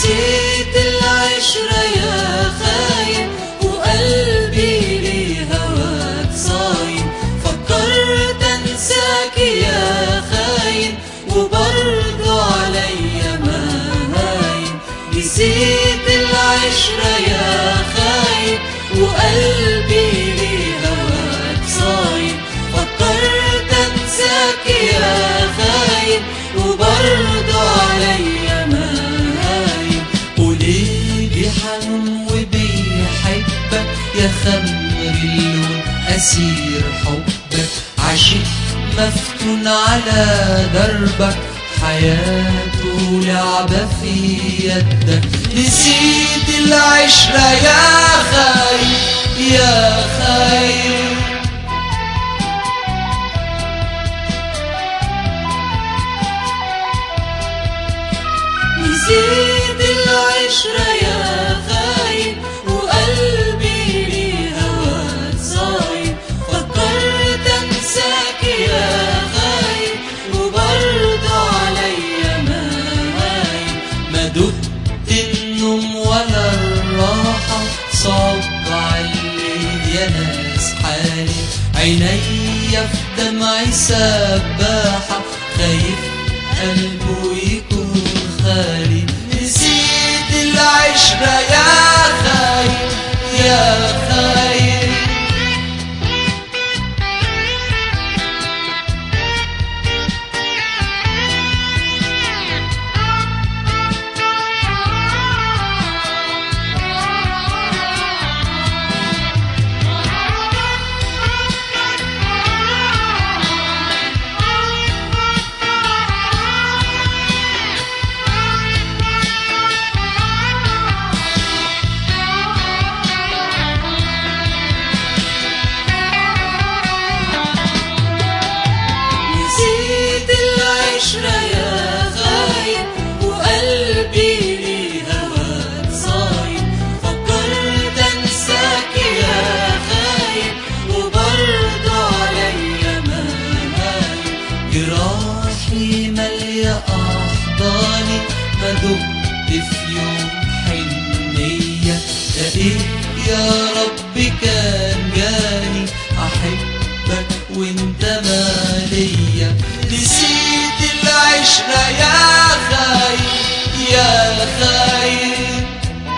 نسيت العشرة يا خاين وقلبي ليه هواك صايم فكرت انساك يا خاين وبرضه عليا ما هاين نسيت العشرة يا خاين وقلبي ليه هواك صايم فكرت انساك يا خاين وبرضه عليا ما هاين قلبي حنون وبيحبك يا خمر اللون أسير حبك عاشق مفتون على دربك حياته لعبة في يدك نسيت العشرة يا خايف يا خايف نسيت العشرة يا خاين وقلبي ليه هواك صايم فكرت انساك يا خاين وبرضه عليا ما هاين ما دقت النوم ولا الراحة صعب علي يا ناس حالي عينيا في دمعي سباحة خايف قلبه يكون خالي نسيت العشرة يا خايف يا خايف نسيت العشرة يا خاين وقلبي ليه هواك صايم فكرت انساك يا خاين وبرضه عليا ما هاين جراحي مالية أحضاني ما دقت في يوم حنية لقيت يا رب كان جاني أحبك وانت مالية نسيت العشرة يا خايف يا خايف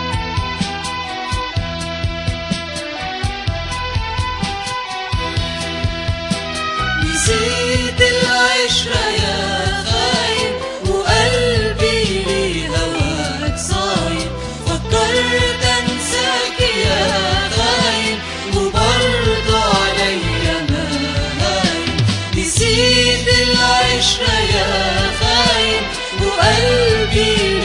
نسيت العشرة يا خاين وقلبي ليه هواك صايم فكرت انساك يا خاين وبرضه عليا ما هاين نسيت العشرة يا خاين وقلبي